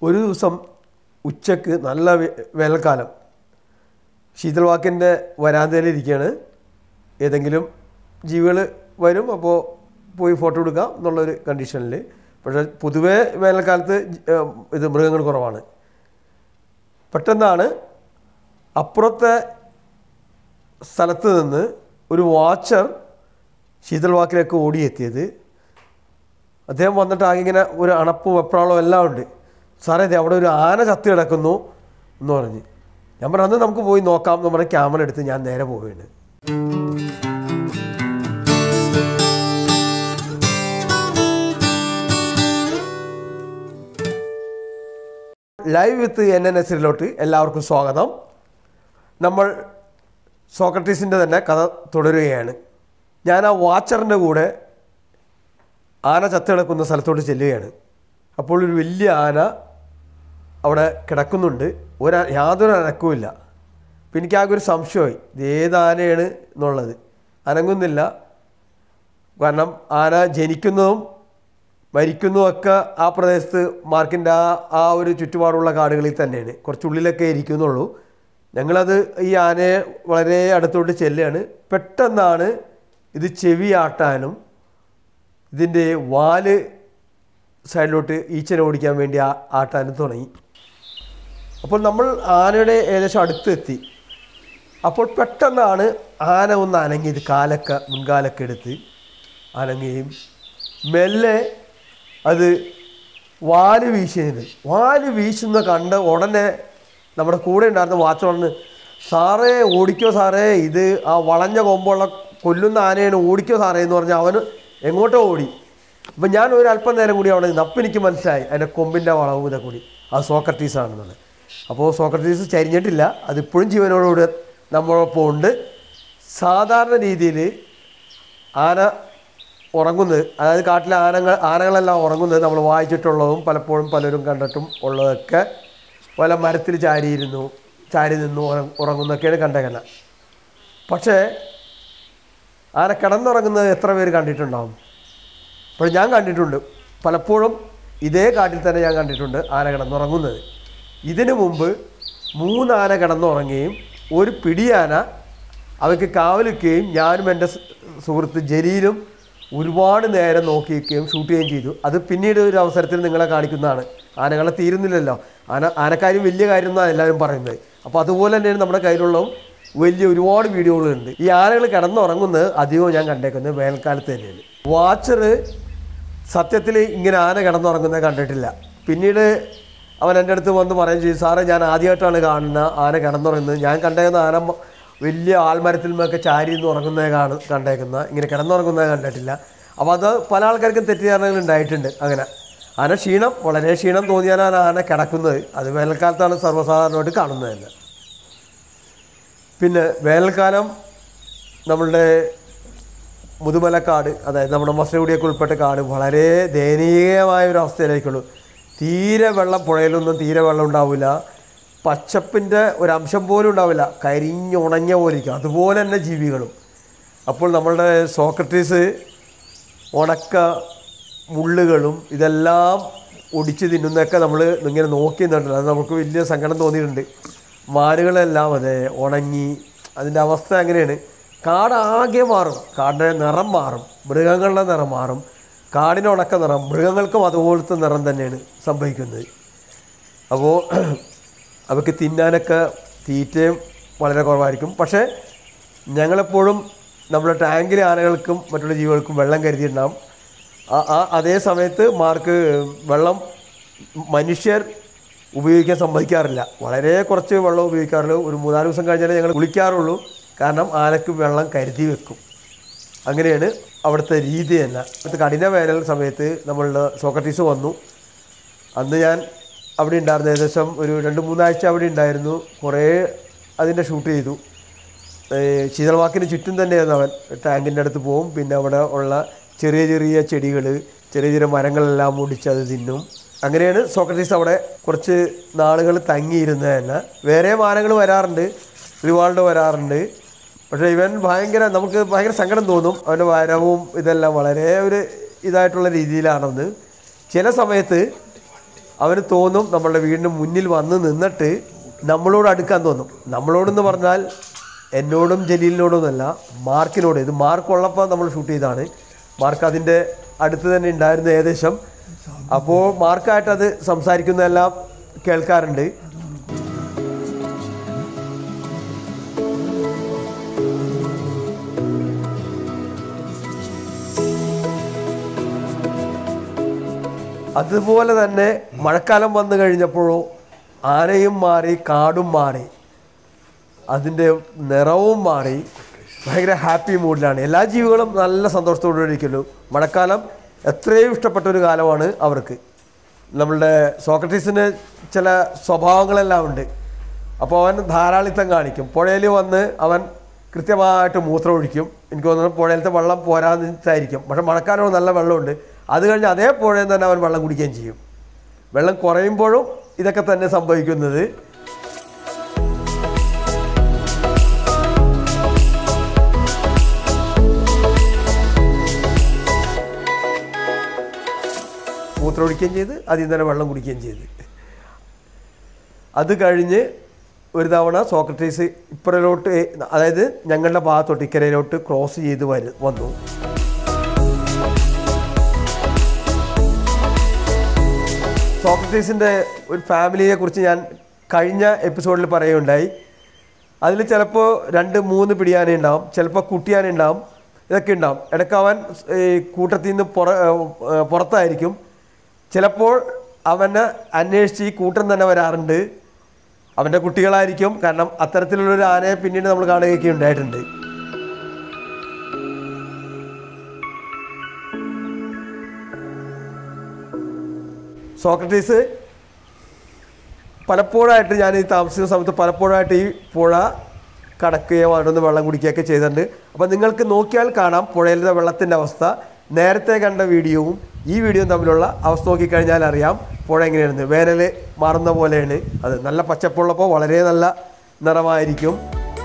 ഒരു ദിവസം ഉച്ചക്ക് നല്ല വെ- വേനൽക്കാലം ശീതൾവാക്കിൻ്റെ വരാന്തയിലിരിക്കുകയാണ് ഏതെങ്കിലും ജീവികൾ വരും അപ്പോൾ പോയി ഫോട്ടോ എടുക്കാം എന്നുള്ളൊരു കണ്ടീഷനിൽ പക്ഷേ പൊതുവേ വേനൽക്കാലത്ത് ജി- ഏഹ് ഇത് മൃഗങ്ങൾ കുറവാണ് പെട്ടെന്നാണ് അപ്പുറത്തെ സ്ഥലത്ത് നിന്ന് ഒരു വാച്ചർ ശീതൾവാക്കിലേക്ക് ഓടിയെത്തിയത് അദ്ദേഹം വന്നിട്ട് ആകെ ഇങ്ങനെ ഒരു അണപ്പും വെപ്രാളവും എല്ലാം ഉണ്ട് സാറേ ഇത് അവിടെ ഒരു ആന ചത്തി കിടക്കുന്നു എന്ന് പറഞ്ഞ് ഞാൻ പറഞ്ഞു അന്ന് നമുക്ക് പോയി നോക്കാം എന്ന് പറഞ്ഞ് ക്യാമറ എടുത്ത് ഞാൻ നേരെ പോവുകയാണ് ലൈവ് വിത്ത് എൻ എൻ എസിലോട്ട് എല്ലാവർക്കും സ്വാഗതം നമ്മൾ സോക്രട്ടീസിൻ്റെ തന്നെ കഥ തുടരുകയാണ് ഞാൻ ആ വാച്ചറിൻ്റെ കൂടെ ആന ചത്ത് കിടക്കുന്ന സ്ഥലത്തോട്ട് ചെല്ലുകയാണ് അപ്പോൾ ഒരു വലിയ ആന അവിടെ കിടക്കുന്നുണ്ട് ഒരു യാതൊരു അനക്കവുമില്ല അപ്പം എനിക്കാകെ ഒരു സംശയമായി ഇത് ഏത് ആനയാണ് എന്നുള്ളത് അനങ്ങുന്നില്ല കാരണം ആന ജനിക്കുന്നതും മരിക്കുന്നതുമൊക്കെ ആ പ്രദേശത്ത് മാർക്കിൻ്റെ ആ ആ ഒരു ചുറ്റുപാടുള്ള കാടുകളിൽ തന്നെയാണ് കുറച്ചുള്ളിലൊക്കെ ഇരിക്കുന്നുള്ളൂ ഞങ്ങളത് ഈ ആനയെ വളരെ അടുത്തോട്ട് ചെല്ലുകയാണ് പെട്ടെന്നാണ് ഇത് ചെവിയാട്ടാനും ഇതിൻ്റെ വാല് സൈഡിലോട്ട് ഈച്ചനെ ഓടിക്കാൻ വേണ്ടി ആ- ആട്ടാനും തുടങ്ങി അപ്പോൾ നമ്മൾ ആനയുടെ ഏകദേശം അടുത്തെത്തി അപ്പോൾ പെട്ടെന്നാണ് ആന ഒന്ന് അനങ്ങിയത് കാലൊക്കെ മുൻകാലൊക്കെ എടുത്ത് അനങ്ങുകയും മെല്ലെ അത് വാല് വീശിയത് വാല് വീശുന്ന കണ്ട് ഉടനെ നമ്മുടെ കൂടെ ഉണ്ടായിരുന്ന വാച്ച് വന്ന് സാറേ ഓടിക്കോ സാറേ ഇത് ആ വളഞ്ഞ കൊമ്പുള്ള കൊല്ലുന്ന ആനയാണ് ഓടിക്കോ സാറേ എന്ന് പറഞ്ഞാൽ അവന് എങ്ങോട്ടോ ഓടി അപ്പം ഞാൻ ഒരു അല്പം നേരം കൂടി അവിടെ നിന്ന് അപ്പം എനിക്ക് മനസ്സിലായി അതിൻ്റെ കൊമ്പിൻ്റെ വളവും ഇതൊക്കെ കൂടി അത് സോക്രട്ടീസ് ആണെന്നുള്ളത് അപ്പോൾ സോക്രട്ടീസ് ചരിഞ്ഞിട്ടില്ല അതിപ്പോഴും ജീവനോടുകൂടി നമ്മളൊപ്പം ഉണ്ട് സാധാരണ രീതിയിൽ ആന ഉറങ്ങുന്നത് അതായത് കാട്ടിലെ ആനകൾ ആനകളെല്ലാം ഉറങ്ങുന്നത് നമ്മൾ വായിച്ചിട്ടുള്ളതും പലപ്പോഴും പലരും കണ്ടിട്ടും ഉള്ളതൊക്കെ വല്ല മരത്തിൽ ചാരിയിരുന്നു ചാരി നിന്ന് ഉറ- ഉറങ്ങുന്നൊക്കെയാണ് കണ്ടേക്കുന്നത് പക്ഷേ ആന കിടന്നുറങ്ങുന്നത് എത്ര പേര് കണ്ടിട്ടുണ്ടാവും അപ്പോൾ ഞാൻ കണ്ടിട്ടുണ്ട് പലപ്പോഴും ഇതേ കാട്ടിൽ തന്നെ ഞാൻ കണ്ടിട്ടുണ്ട് ആന കിടന്നുറങ്ങുന്നത് ഇതിനു മുമ്പ് മൂന്ന് ആന കിടന്നുറങ്ങുകയും ഒരു പിടിയാന അവയ്ക്ക് കാവലിക്കുകയും ഞാനും എൻ്റെ സ് സുഹൃത്ത് ജലീലും ഒരുപാട് നേരം നോക്കി നിൽക്കുകയും ഷൂട്ട് ചെയ്യുകയും ചെയ്തു അത് പിന്നീട് ഒരു അവസരത്തിൽ നിങ്ങളെ കാണിക്കുന്നതാണ് ആനകളെ തീരുന്നില്ലല്ലോ ആന ആനക്കാര്യം വലിയ കാര്യം എന്നാണ് എല്ലാവരും പറയുന്നത് അപ്പോൾ അതുപോലെ തന്നെയാണ് നമ്മുടെ കയ്യിലുള്ളതും വലിയ ഒരുപാട് വീഡിയോകളുണ്ട് ഈ ആനകൾ കിടന്നുറങ്ങുന്നത് അധികവും ഞാൻ കണ്ടേക്കുന്നത് വേനൽക്കാലത്ത് തന്നെയാണ് വാച്ചർ സത്യത്തിൽ ഇങ്ങനെ ആന കിടന്നുറങ്ങുന്നത് കണ്ടിട്ടില്ല പിന്നീട് അവൻ എൻ്റെ അടുത്ത് വന്ന് പറയുകയും ചെയ്തു സാറേ ഞാൻ ആദ്യമായിട്ടാണ് കാണുന്ന ആന കിടന്നുറങ്ങുന്നത് ഞാൻ കണ്ടേക്കുന്ന ആന മ- വലിയ ആൽമരത്തിൽ നിന്നൊക്കെ ചാരി നിന്ന് ഉറങ്ങുന്നത് കാണു കണ്ടേക്കുന്ന ഇങ്ങനെ കിടന്നുറങ്ങുന്നത് കണ്ടിട്ടില്ല അപ്പോൾ അത് പല ആൾക്കാർക്കും തെറ്റിദ്ധാരണകൾ ഉണ്ടായിട്ടുണ്ട് അങ്ങനെ ആന ക്ഷീണം വളരെ ക്ഷീണം തോന്നിയാലാണ് ആന കിടക്കുന്നത് അത് വേനൽക്കാലത്താണ് സർവ്വസാധാരണമായിട്ട് കാണുന്നത് തന്നെ പിന്നെ വേനൽക്കാലം നമ്മളുടെ മുതുമലക്കാട് അതായത് നമ്മുടെ മസനഗുഡിയൊക്കെ ഉൾപ്പെട്ട കാട് വളരെ ദയനീയമായ ഒരു അവസ്ഥയിലേക്കുള്ളൂ തീരെ വെള്ളം പുഴയിലൊന്നും തീരെ വെള്ളം ഉണ്ടാവില്ല പച്ചപ്പിൻ്റെ ഒരു അംശം പോലും ഉണ്ടാവില്ല കരിഞ്ഞുണങ്ങിയ പോലെ ഇരിക്കും അതുപോലെ തന്നെ ജീവികളും അപ്പോൾ നമ്മളുടെ സോക്രട്ടീസ് ഉണക്ക മുള്ളുകളും ഇതെല്ലാം ഒടിച്ച് തിന്നുന്നതൊക്കെ നമ്മൾ ഇങ്ങനെ നോക്കി നിന്നിട്ടുണ്ട് അത് നമുക്ക് വലിയ സങ്കടം തോന്നിയിട്ടുണ്ട് മാനുകളെല്ലാം അതെ ഉണങ്ങി അതിൻ്റെ അവസ്ഥ അങ്ങനെയാണ് കാട് ആകെ മാറും കാടിൻ്റെ നിറം മാറും മൃഗങ്ങളുടെ നിറം മാറും കാടിന് ഉണക്ക നിറം മൃഗങ്ങൾക്കും അതുപോലത്തെ നിറം തന്നെയാണ് സംഭവിക്കുന്നത് അപ്പോൾ അവയ്ക്ക് തിന്നാനൊക്കെ തീറ്റയും വളരെ കുറവായിരിക്കും പക്ഷേ ഞങ്ങളെപ്പോഴും നമ്മുടെ ടാങ്കിലെ ആനകൾക്കും മറ്റുള്ള ജീവികൾക്കും വെള്ളം കരുതിയിട്ടുണ്ടാകും ആ- ആ അതേ സമയത്ത് മാർക്ക് വെള്ളം മനുഷ്യർ ഉപയോഗിക്കാൻ സമ്മതിക്കാറില്ല വളരെ കുറച്ച് വെള്ളം ഉപയോഗിക്കാറുള്ളൂ ഒരു മൂന്നാല് ദിവസം കഴിഞ്ഞാലേ ഞങ്ങൾ കുളിക്കാറുള്ളൂ കാരണം ആനക്ക് വെള്ളം കരുതി വെക്കും അങ്ങനെയാണ് അവിടുത്തെ രീതി തന്നെ അവിടുത്തെ കഠിന വേനൽ സമയത്ത് നമ്മളുടെ സോക്രട്ടീസ് വന്നു അന്ന് ഞാൻ അവിടെ ഉണ്ടായിരുന്നു ഏകദേശം ഒരു രണ്ട് മൂന്നാഴ്ച അവിടെ ഉണ്ടായിരുന്നു കുറേ അതിൻ്റെ ഷൂട്ട് ചെയ്തു ഏഹ് ശീതളവാക്കിന് ചുറ്റും തന്നെയായിരുന്നു അവൻ ടാങ്കിൻ്റെ അടുത്ത് പോവും പിന്നെ അവിടെ ഉള്ള ചെറിയ ചെറിയ ചെടികൾ ചെറിയ ചെറിയ മരങ്ങളെല്ലാം മുടിച്ച് അത് തിന്നും അങ്ങനെയാണ് സോക്രട്ടീസ് അവിടെ കുറച്ച് നാളുകൾ തങ്ങിയിരുന്നത് തന്നെ വേറെ മാനങ്ങൾ വരാറുണ്ട് റിവാൾഡ് വരാറുണ്ട് പക്ഷേ ഇവൻ ഭയങ്കര നമുക്ക് ഭയങ്കര സങ്കടം തോന്നും അവൻ്റെ വരവും ഇതെല്ലാം വളരെ ഒരു ഇതായിട്ടുള്ള രീതിയിലാണെന്ന് ചില സമയത്ത് അവന് തോന്നും നമ്മളുടെ വീടിന് മുന്നിൽ വന്ന് നിന്നിട്ട് നമ്മളോട് അടുക്കാൻ തോന്നും നമ്മളോടെന്ന് പറഞ്ഞാൽ എന്നോടും ജലീലിനോടൊന്നുമല്ല മാർക്കിനോട് ഇത് മാർക്ക് ഉള്ളപ്പോൾ നമ്മൾ ഷൂട്ട് ചെയ്താണ് മാർക്ക് അതിൻ്റെ അടുത്ത് തന്നെ ഉണ്ടായിരുന്നു ഏകദേശം അപ്പോൾ മാർക്കായിട്ട് അത് സംസാരിക്കുന്നതെല്ലാം കേൾക്കാറുണ്ട് അതുപോലെ തന്നെ മഴക്കാലം വന്നു കഴിഞ്ഞപ്പോഴോ ആനയും മാറി കാടും മാറി അതിൻ്റെ നിറവും മാറി ഭയങ്കര ഹാപ്പി മൂഡിലാണ് എല്ലാ ജീവികളും നല്ല സന്തോഷത്തോടെ ഇരിക്കുന്നു മഴക്കാലം എത്രയും ഇഷ്ടപ്പെട്ട ഒരു കാലമാണ് അവർക്ക് നമ്മളുടെ സോക്രട്ടീസിന് ചില സ്വഭാവങ്ങളെല്ലാം ഉണ്ട് അപ്പോൾ അവൻ ധാരാളിത്തം കാണിക്കും പുഴയിൽ വന്ന് അവൻ കൃത്യമായിട്ട് മൂത്രം ഒഴിക്കും എനിക്ക് തോന്നുന്നു പുഴയിലത്തെ വെള്ളം പോരാന്നിട്ടായിരിക്കും പക്ഷെ മഴക്കാലം നല്ല വെള്ളമുണ്ട് അത് കഴിഞ്ഞ് അതേ പുഴയിൽ തന്നെ അവൻ വെള്ളം കുടിക്കുകയും ചെയ്യും വെള്ളം കുറയുമ്പോഴും ഇതൊക്കെ തന്നെ സംഭവിക്കുന്നത് മൂത്രമൊഴിക്കുകയും ചെയ്ത് അതിൽ നിന്ന് തന്നെ വെള്ളം കുടിക്കുകയും ചെയ്ത് അത് കഴിഞ്ഞ് ഒരു തവണ സോക്രട്ടീസ് ഇപ്പുറയിലോട്ട് അതായത് ഞങ്ങളുടെ ഭാഗത്തോട്ട് ഇക്കരയിലോട്ട് ക്രോസ് ചെയ്ത് വരു വന്നു സോക്രട്ടീസിൻ്റെ ഒരു ഫാമിലിയെ കുറിച്ച് ഞാൻ കഴിഞ്ഞ എപ്പിസോഡിൽ പറയുകയുണ്ടായി അതിൽ ചിലപ്പോൾ രണ്ട് മൂന്ന് പിടിയാന ഉണ്ടാവും ചിലപ്പോൾ കുട്ടിയാന ഉണ്ടാവും ഇതൊക്കെ ഉണ്ടാവും ഇടയ്ക്ക് അവൻ ഈ കൂട്ടത്തിൽ നിന്ന് പുറ ഏഹ് പുറത്തായിരിക്കും ചിലപ്പോൾ അവനെ അന്വേഷിച്ച് ഈ കൂട്ടം തന്നെ വരാറുണ്ട് അവൻ്റെ കുട്ടികളായിരിക്കും കാരണം അത്തരത്തിലുള്ളൊരു ആനയെ പിന്നീട് നമ്മൾ കാണുകയൊക്കെ ഉണ്ടായിട്ടുണ്ട് സോക്രട്ടീസ് പലപ്പോഴായിട്ട് ഞാൻ ഈ താമസിക്കുന്ന സമയത്ത് പലപ്പോഴായിട്ട് ഈ പുഴ കടക്കുകയോ അവിടെ വെള്ളം കുടിക്കുകയൊക്കെ ചെയ്തിട്ടുണ്ട് അപ്പോൾ നിങ്ങൾക്ക് നോക്കിയാൽ കാണാം പുഴയിലെ വെള്ളത്തിൻ്റെ അവസ്ഥ നേരത്തെ കണ്ട വീഡിയോവും ഈ വീഡിയോയും തമ്മിലുള്ള അവസ്ഥ നോക്കിക്കഴിഞ്ഞാൽ അറിയാം പുഴ എങ്ങനെയാണ് വേനൽ മാറുന്ന പോലെയാണ് അത് നല്ല പച്ചപ്പുള്ളപ്പോൾ വളരെ നല്ല നിറമായിരിക്കും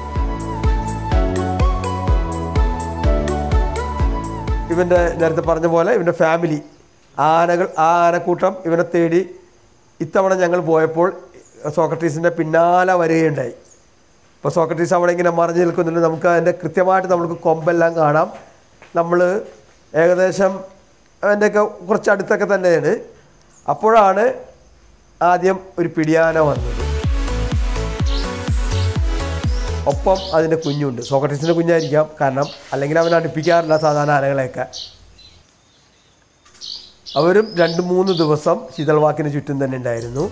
ഇവൻ്റെ നേരത്തെ പറഞ്ഞ പോലെ ഇവൻ്റെ ഫാമിലി ആനകൾ ആ ആനക്കൂട്ടം ഇവനെ തേടി ഇത്തവണ ഞങ്ങൾ പോയപ്പോൾ സോക്രട്ടീസിൻ്റെ പിന്നാലെ വരികയുണ്ടായി ഇപ്പോൾ സോക്രട്ടീസ് അവിടെ ഇങ്ങനെ മറിഞ്ഞു നിൽക്കുന്നുണ്ട് നമുക്ക് അതിൻ്റെ കൃത്യമായിട്ട് നമുക്ക് കൊമ്പെല്ലാം കാണാം നമ്മൾ ഏകദേശം അതിൻ്റെയൊക്കെ കുറച്ച് അടുത്തൊക്കെ തന്നെയാണ് അപ്പോഴാണ് ആദ്യം ഒരു പിടിയാന വന്നത് ഒപ്പം അതിൻ്റെ കുഞ്ഞുണ്ട് സോക്രട്ടീസിൻ്റെ കുഞ്ഞായിരിക്കാം കാരണം അല്ലെങ്കിൽ അവൻ അടുപ്പിക്കാറില്ല സാധാരണ ആനകളെയൊക്കെ അവരും രണ്ട് മൂന്ന് ദിവസം ശീതൾവാക്കിന് ചുറ്റും തന്നെ ഉണ്ടായിരുന്നു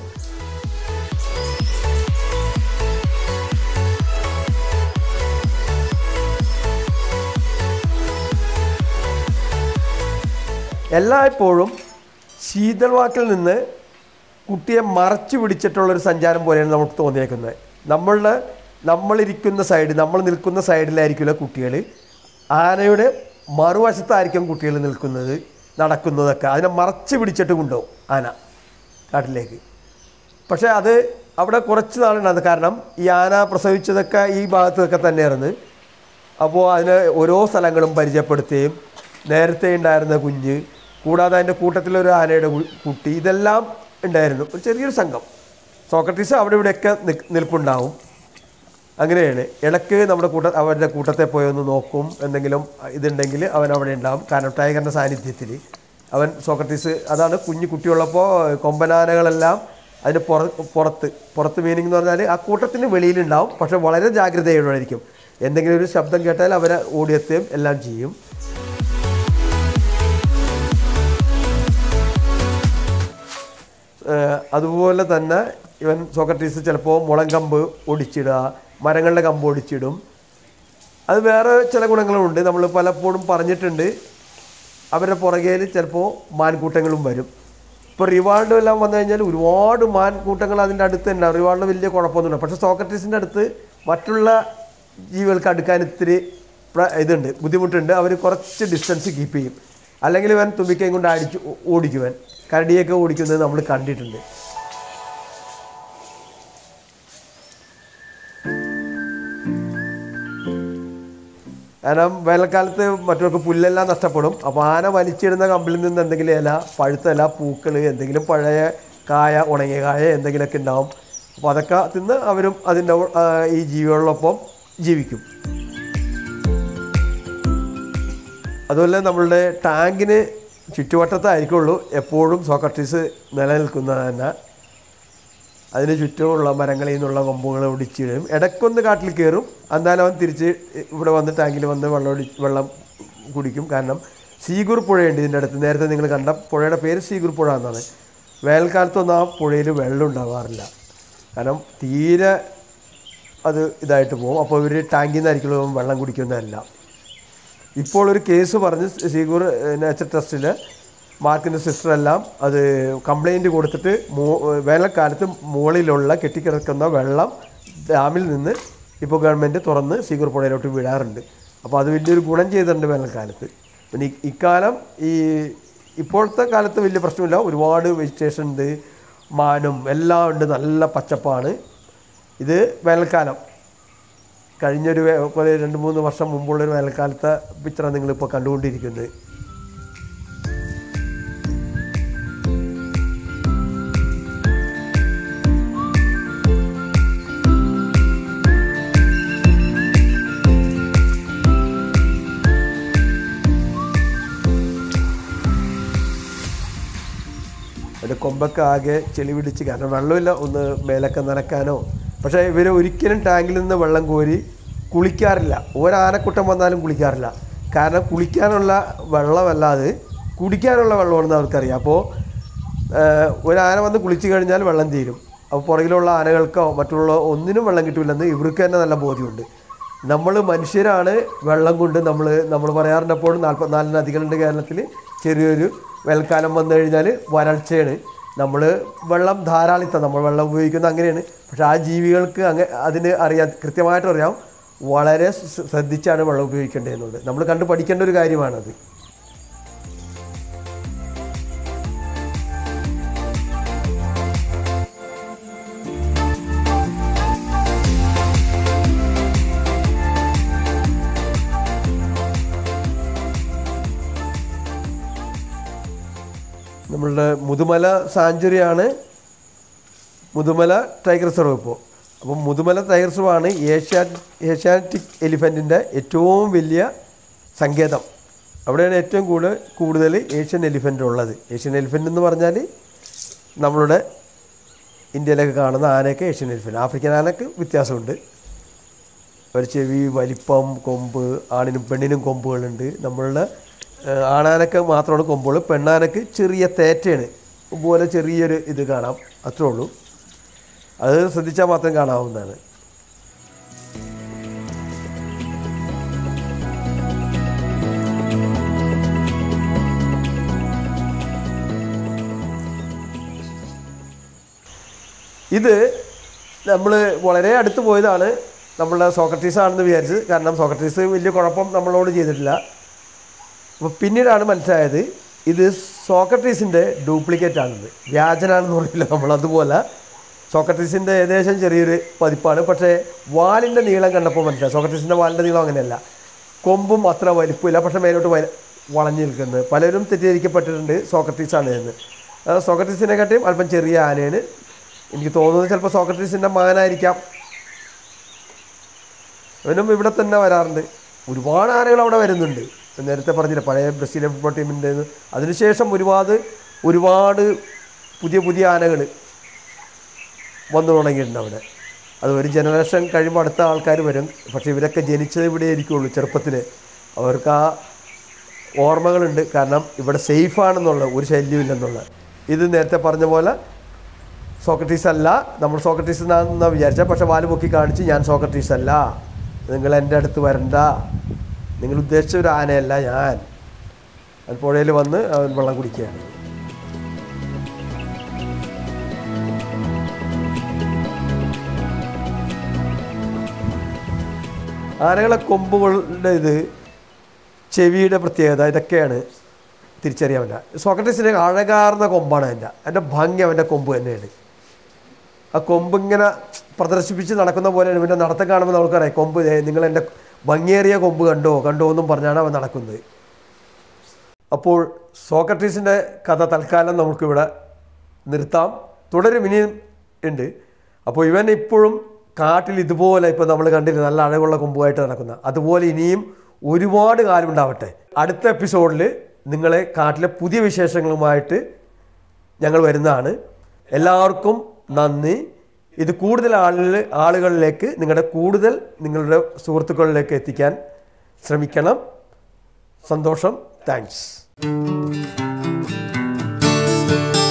എല്ലായ്പ്പോഴും ശീതൾവാക്കിൽ നിന്ന് കുട്ടിയെ മറച്ചു പിടിച്ചിട്ടുള്ളൊരു സഞ്ചാരം പോലെയാണ് നമുക്ക് തോന്നിയേക്കുന്നത് നമ്മളുടെ നമ്മളിരിക്കുന്ന സൈഡ് നമ്മൾ നിൽക്കുന്ന സൈഡിലായിരിക്കില്ല കുട്ടികൾ ആനയുടെ മറുവശത്തായിരിക്കും കുട്ടികൾ നിൽക്കുന്നത് നടക്കുന്നതൊക്കെ അതിനെ മറച്ചു പിടിച്ചിട്ട് കൊണ്ടുപോകും ആന കാട്ടിലേക്ക് പക്ഷേ അത് അവിടെ കുറച്ച് നാളുണ്ടായിരുന്നു കാരണം ഈ ആന പ്രസവിച്ചതൊക്കെ ഈ ഭാഗത്തൊക്കെ തന്നെയായിരുന്നു അപ്പോൾ അതിന് ഓരോ സ്ഥലങ്ങളും പരിചയപ്പെടുത്തുകയും നേരത്തെ ഉണ്ടായിരുന്ന കുഞ്ഞ് കൂടാതെ അതിൻ്റെ കൂട്ടത്തിലൊരു ആനയുടെ കു- കുട്ടി ഇതെല്ലാം ഉണ്ടായിരുന്നു ഒരു ചെറിയൊരു സംഘം സോക്രട്ടീസ് അവിടെ ഇവിടെയൊക്കെ നിൽ- നിൽപ്പുണ്ടാവും അങ്ങനെയാണ് ഇടയ്ക്ക് നമ്മുടെ കൂട്ട അവരുടെ കൂട്ടത്തെ പോയി ഒന്ന് നോക്കും എന്തെങ്കിലും ഇതുണ്ടെങ്കിൽ അവൻ അവിടെ ഉണ്ടാവും കാരണം ടൈഗറിൻ്റെ സാന്നിധ്യത്തിൽ അവൻ സോക്രട്ടീസ് അതാണ് കുഞ്ഞു കുട്ടിയുള്ളപ്പോൾ കൊമ്പനാനകളെല്ലാം അതിന് പുറ പുറത്ത് പുറത്ത് മീനിങ് എന്ന് പറഞ്ഞാൽ ആ കൂട്ടത്തിന് വെളിയിലുണ്ടാവും പക്ഷെ വളരെ ജാഗ്രതയോടായിരിക്കും എന്തെങ്കിലും ഒരു ശബ്ദം കേട്ടാൽ അവരെ ഓടിയെത്തുകയും എല്ലാം ചെയ്യും ഏഹ് അതുപോലെ തന്നെ ഇവൻ സോക്രട്ടീസ് ചിലപ്പോൾ മുളം കമ്പ് ഒടിച്ചിടുക മരങ്ങളുടെ കമ്പ് ഒടിച്ചിടും അത് വേറെ ചില ഗുണങ്ങളുമുണ്ട് നമ്മൾ പലപ്പോഴും പറഞ്ഞിട്ടുണ്ട് അവരുടെ പുറകേൽ ചിലപ്പോൾ മാൻകൂട്ടങ്ങളും വരും ഇപ്പോൾ റിവാർഡ് എല്ലാം വന്നു കഴിഞ്ഞാൽ ഒരുപാട് മാൻകൂട്ടങ്ങൾ അതിൻ്റെ അടുത്ത് തന്നെ റിവാർഡിന് വലിയ കുഴപ്പമൊന്നുമില്ല പക്ഷേ സോക്രട്ടീസിൻ്റെ അടുത്ത് മറ്റുള്ള ജീവികൾക്ക് അടുക്കാൻ ഇത്തിരി പ്ര- ഇതുണ്ട് ബുദ്ധിമുട്ടുണ്ട് അവർ കുറച്ച് ഡിസ്റ്റൻസ് കീപ്പ് ചെയ്യും അല്ലെങ്കിൽ ഇവൻ തുമ്പിക്കയും കൊണ്ട് അടിച്ച് ഓ- ഓടിക്കുവൻ കരടിയൊക്കെ ഓടിക്കുന്നത് നമ്മൾ കണ്ടിട്ടുണ്ട് കാരണം വേനൽക്കാലത്ത് മറ്റവർക്ക് പുല്ലെല്ലാം നഷ്ടപ്പെടും അപ്പോൾ ആന വലിച്ചിടുന്ന കമ്പിൽ നിന്ന് എന്തെങ്കിലും ഇല പഴുത്ത ഇല പൂക്കൾ എന്തെങ്കിലും പഴയ കായ ഉണങ്ങിയ കായ എന്തെങ്കിലുമൊക്കെ ഉണ്ടാവും അപ്പോൾ അതൊക്കെ തിന്ന് അവരും അതിൻ്റെ ആ, ഈ ജീവികളോടൊപ്പം ജീവിക്കും അതുപോലെ നമ്മളുടെ ടാങ്കിന് ചുറ്റുവട്ടത്തായിരിക്കുള്ളൂ എപ്പോഴും സോക്രട്ടീസ് നിലനിൽക്കുന്നത് തന്നെ അതിന് ചുറ്റുമുള്ള മരങ്ങളിൽ നിന്നുള്ള കൊമ്പുകൾ ഒടിച്ചിടും ഇടയ്ക്കൊന്ന് കാട്ടിൽ കയറും എന്നാലും അവൻ തിരിച്ച് ഇവിടെ വന്ന് ടാങ്കിൽ വന്ന് വെള്ളം ഒടി വെള്ളം കുടിക്കും കാരണം സീഗൂർ പുഴയുണ്ട് ഇതിൻ്റെ അടുത്ത് നേരത്തെ നിങ്ങൾ കണ്ട പുഴയുടെ പേര് സീഗൂർ പുഴ എന്നാണ് വേനൽക്കാലത്തൊന്നും ആ പുഴയിൽ വെള്ളം ഉണ്ടാവാറില്ല കാരണം തീരെ അത് ഇതായിട്ട് പോകും അപ്പോൾ ഇവർ ടാങ്കിൽ നിന്നായിരിക്കുള്ളൂ വെള്ളം കുടിക്കുന്നതല്ല ഇപ്പോൾ ഒരു കേസ് പറഞ്ഞ് സീഗൂർ നേച്ചർ ട്രസ്റ്റിൽ മാർക്കിൻ്റെ സിസ്റ്ററെല്ലാം അത് കംപ്ലൈൻറ്റ് കൊടുത്തിട്ട് മൂ വേനൽക്കാലത്ത് മുകളിലുള്ള കെട്ടിക്കിടക്കുന്ന വെള്ളം ഡാമിൽ നിന്ന് ഇപ്പോൾ ഗവൺമെൻറ് തുറന്ന് സീഗൂർ പുഴയിലോട്ട് വിടാറുണ്ട് അപ്പോൾ അത് വലിയൊരു ഗുണം ചെയ്തിട്ടുണ്ട് വേനൽക്കാലത്ത് പിന്നെ ഇ- ഇക്കാലം ഈ ഇപ്പോഴത്തെ കാലത്ത് വലിയ പ്രശ്നമില്ല ഒരുപാട് വെജിറ്റേഷൻ ഉണ്ട് മാനും എല്ലാം ഉണ്ട് നല്ല പച്ചപ്പാണ് ഇത് വേനൽക്കാലം കഴിഞ്ഞൊരു വേ- ഒരു രണ്ട് മൂന്ന് വർഷം മുമ്പുള്ളൊരു വേനൽക്കാലത്തെ പിക്ചറാണ് നിങ്ങളിപ്പോൾ കണ്ടുകൊണ്ടിരിക്കുന്നത് അതിൻ്റെ കൊമ്പൊക്കെ ആകെ ചെളി പിടിച്ച് കാരണം വെള്ളമില്ല ഒന്ന് മേലൊക്കെ നനക്കാനോ പക്ഷേ ഇവർ ഒരിക്കലും ടാങ്കിൽ നിന്ന് വെള്ളം കോരി കുളിക്കാറില്ല ഒരാനക്കുട്ടം വന്നാലും കുളിക്കാറില്ല കാരണം കുളിക്കാനുള്ള വെള്ളമല്ലാതെ കുടിക്കാനുള്ള വെള്ളമാണെന്ന് അവർക്കറിയാം അപ്പോൾ ഒരാന വന്ന് കുളിച്ച് കഴിഞ്ഞാൽ വെള്ളം തീരും അപ്പോൾ പുറകിലുള്ള ആനകൾക്കോ മറ്റുള്ള ഒന്നിനും വെള്ളം കിട്ടില്ലെന്ന് ഇവർക്ക് തന്നെ നല്ല ബോധ്യമുണ്ട് നമ്മൾ മനുഷ്യരാണ് വെള്ളം കൊണ്ട് നമ്മൾ നമ്മൾ പറയാറുണ്ട് എപ്പോഴും നാൽപ്പത്തിനാല് നദികളുണ്ട് കേരളത്തിൽ ചെറിയൊരു വേനൽക്കാലം വന്നു കഴിഞ്ഞാൽ വരൾച്ചയാണ് നമ്മൾ വെള്ളം ധാരാളിത്തം നമ്മൾ വെള്ളം ഉപയോഗിക്കുന്നത് അങ്ങനെയാണ് പക്ഷെ ആ ജീവികൾക്ക് അങ്ങ് അതിന് അറിയാം കൃത്യമായിട്ട് അറിയാം വളരെ ശ്ര- ശ്രദ്ധിച്ചാണ് വെള്ളം ഉപയോഗിക്കേണ്ടതെന്നുള്ളത് നമ്മൾ കണ്ട് പഠിക്കേണ്ട ഒരു കാര്യമാണത് നമ്മളുടെ മുതുമല സാഞ്ചുറിയാണ് മുതുമല ടൈഗർ റിസർവ് ഇപ്പോൾ അപ്പം മുതുമല ടൈഗർ റിസർവാണ് ഏഷ്യാ ഏഷ്യാറ്റിക് എലിഫൻറ്റിൻ്റെ ഏറ്റവും വലിയ സങ്കേതം അവിടെയാണ് ഏറ്റവും കൂടുതൽ കൂടുതൽ ഏഷ്യൻ എലിഫൻ്റ് ഉള്ളത് ഏഷ്യൻ എലിഫൻ്റ് എന്ന് പറഞ്ഞാൽ നമ്മളുടെ ഇന്ത്യയിലൊക്കെ കാണുന്ന ആനയൊക്കെ ഏഷ്യൻ എലിഫൻ്റ് ആഫ്രിക്കൻ ആനക്ക് വ്യത്യാസമുണ്ട് ഒരു ചെവി വലിപ്പം കൊമ്പ് ആണിനും പെണ്ണിനും കൊമ്പുകളുണ്ട് നമ്മളുടെ ഏഹ്, ആണാനക്ക് മാത്രമാണ് കൊമ്പുകൾ പെണ്ണാനക്ക് ചെറിയ തേറ്റയാണ് പോലെ ചെറിയൊരു ഇത് കാണാം അത്രേ ഉള്ളൂ അത് ശ്രദ്ധിച്ചാൽ മാത്രം കാണാവുന്നതാണ് ഇത് നമ്മൾ വളരെ അടുത്ത് പോയതാണ് നമ്മളുടെ സോക്രട്ടീസ് ആണെന്ന് വിചാരിച്ച് കാരണം സോക്രട്ടീസ് വലിയ കുഴപ്പം നമ്മളോട് ചെയ്തിട്ടില്ല അപ്പോൾ പിന്നീടാണ് മനസ്സിലായത് ഇത് സോക്രട്ടീസിൻ്റെ ഡ്യൂപ്ലിക്കേറ്റ് ആണെന്ന് വ്യാജനാണെന്ന് പറയില്ല നമ്മൾ അതുപോലെ സോക്രട്ടീസിൻ്റെ ഏകദേശം ചെറിയൊരു പതിപ്പാണ് പക്ഷേ വാലിൻ്റെ നീളം കണ്ടപ്പോൾ മനസ്സിലായി സോക്രട്ടീസിൻ്റെ വാലിൻ്റെ നീളം അങ്ങനെയല്ല കൊമ്പും അത്ര വലിപ്പമില്ല പക്ഷേ മേലോട്ട് വല വളഞ്ഞു നിൽക്കുന്നത് പലരും തെറ്റിദ്ധരിക്കപ്പെട്ടിട്ടുണ്ട് സോക്രട്ടീസാണ് എന്ന് അത് സോക്രട്ടീസിനെക്കാട്ടിയും അല്പം ചെറിയ ആനയാണ് എനിക്ക് തോന്നുന്നത് ചിലപ്പോൾ സോക്രട്ടീസിൻ്റെ മകനായിരിക്കാം അവനും ഇവിടെ തന്നെ വരാറുണ്ട് ഒരുപാട് ആനകൾ അവിടെ വരുന്നുണ്ട് നേരത്തെ പറഞ്ഞില്ല പഴയ ബ്രസീലിയൻ ഫുട്ബോൾ ടീമിൻ്റെ അതിനുശേഷം ഒരുപാട് ഒരുപാട് പുതിയ പുതിയ ആനകൾ വന്നു തുടങ്ങിയിട്ടുണ്ട് അവിടെ അത് ഒരു ജനറേഷൻ കഴിയുമ്പോൾ അടുത്ത ആൾക്കാർ വരും പക്ഷേ ഇവരൊക്കെ ജനിച്ചത് ഇവിടെ ആയിരിക്കുള്ളൂ ചെറുപ്പത്തിൽ അവർക്ക് ആ ഓർമ്മകളുണ്ട് കാരണം ഇവിടെ സേഫാണെന്നുള്ള ഒരു ശല്യമില്ലെന്നുള്ള ഇത് നേരത്തെ പറഞ്ഞ പോലെ സോക്രട്ടീസ് അല്ല നമ്മൾ സോക്രട്ടീസ് എന്നാണെന്നാണ് വിചാരിച്ചത് പക്ഷെ വാല് പൊക്കി കാണിച്ച് ഞാൻ സോക്രട്ടീസ് അല്ല നിങ്ങൾ എൻ്റെ അടുത്ത് വരണ്ട നിങ്ങൾ ഉദ്ദേശിച്ച ഒരു ആനയല്ല ഞാൻ അത് പുഴയിൽ വന്ന് അവൻ വെള്ളം കുടിക്കുകയാണ് ആനകളെ കൊമ്പുകളുടെ ഇത് ചെവിയുടെ പ്രത്യേകത ഇതൊക്കെയാണ് തിരിച്ചറിയാൻ പറ്റുക സോക്രട്ടീസിൻ്റെ അഴകാർന്ന കൊമ്പാണ് എൻ്റെ എൻ്റെ ഭംഗി അവൻ്റെ കൊമ്പ് തന്നെയാണ് ആ കൊമ്പ് ഇങ്ങനെ പ്രദർശിപ്പിച്ച് നടക്കുന്ന പോലെയാണ് ഇവൻ്റെ നടത്തം കാണുമ്പോൾ നമുക്കറിയാം കൊമ്പ് ദേ നിങ്ങൾ എൻ്റെ ഭംഗിയേറിയ കൊമ്പ് കണ്ടോ കണ്ടോ എന്നും പറഞ്ഞാണ് അവൻ നടക്കുന്നത് അപ്പോൾ സോക്രട്ടീസിൻ്റെ കഥ തൽക്കാലം നമുക്കിവിടെ നിർത്താം തുടരും ഇനിയും ഉണ്ട് അപ്പോൾ ഇവൻ ഇപ്പോഴും കാട്ടിൽ ഇതുപോലെ ഇപ്പോൾ നമ്മൾ കണ്ടില്ല നല്ല അഴകുള്ള കൊമ്പുമായിട്ട് നടക്കുന്ന അതുപോലെ ഇനിയും ഒരുപാട് കാലം ഉണ്ടാവട്ടെ അടുത്ത എപ്പിസോഡിൽ നിങ്ങളെ കാട്ടിലെ പുതിയ വിശേഷങ്ങളുമായിട്ട് ഞങ്ങൾ വരുന്നതാണ് എല്ലാവർക്കും നന്ദി ഇത് കൂടുതൽ ആളുകൾ ആളുകളിലേക്ക് നിങ്ങളുടെ കൂടുതൽ നിങ്ങളുടെ സുഹൃത്തുക്കളിലേക്ക് എത്തിക്കാൻ ശ്രമിക്കണം സന്തോഷം താങ്ക്സ്